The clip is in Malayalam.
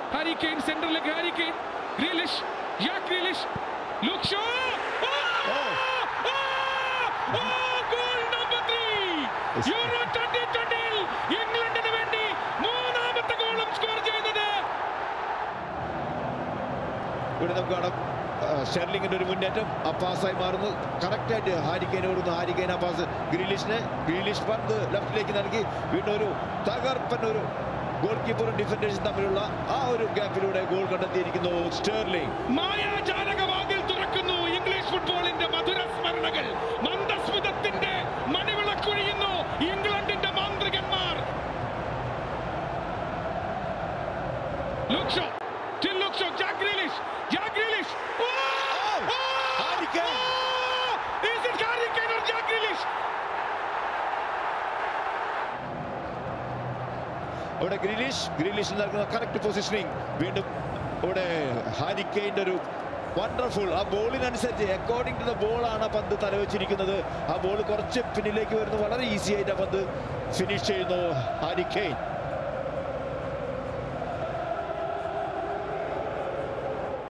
ഹാരി കെയ്ൻ സെന്ററിലേക്ക് Harry Kane Grealish Jack Grealish Luke Shaw goal number 3 Euro 2020 ൽ ഇംഗ്ലണ്ടിന് വേണ്ടി മൂന്നാമത്തെ ഗോളും സ്കോർ ചെയ്യുന്നത് ഇവിടെ നമുക്ക് കാണാം ആ, ഷെർലിങ്ങിന്റെ ഒരു മുന്നേറ്റം ആ പാസ്സായി മാറുന്നു കറക്റ്റായിട്ട് ഹാരിക്കൈന് കൊടുക്കുന്നു ഹാരിക്കൈൻ ആ പാസ് ഗ്രീലിഷിന് ഗ്രീലിഷ് പന്ത് ലെഫ്റ്റിലേക്ക് നൽകി വീണ്ടും ഒരു തകർപ്പൻ ഒരു ഗോൾ കീപ്പറും ഡിഫൻഡേഴ്സും തമ്മിലുള്ള ആ ഒരു ഗ്യാപ്പിലൂടെ ഗോൾ കണ്ടെത്തിയിരിക്കുന്നു സ്റ്റേർലിംഗ് മായാജാലകവാതിൽ തുറക്കുന്നു ഇംഗ്ലീഷ് ഫുട്ബോളിന്റെ മധുര സ്മരണകൾ മന്ദസ്മിതത്തിന്റെ മണിവിളക്കൊഴിയുന്നു ഇംഗ്ലണ്ടിന്റെ മാന്ത്രികന്മാർ Luke Shaw Till Luxo, Jack Grealish, Jack Grealish. Oh! Oh! Harry Kane. Oh! Is it Harry Kane or Jack Grealish? അവിടെ ഗ്രീലിഷ് ഗ്രീലിഷ് നൽകുന്ന കറക്റ്റ് പൊസിഷനിങ് വീണ്ടും ഇവിടെ ഹാരിക്കൈൻ്റെ ഒരു വണ്ടർഫുൾ ആ ബോളിനനുസരിച്ച് അക്കോർഡിംഗ് ടു ദ ബോളാണ് ആ പന്ത് തലവെച്ചിരിക്കുന്നത് ആ ബോൾ കുറച്ച് പിന്നിലേക്ക് വരുന്നു വളരെ ഈസി ആയിട്ട് ആ പന്ത് ഫിനിഷ് ചെയ്യുന്നു ഹാരിക്കൈൻ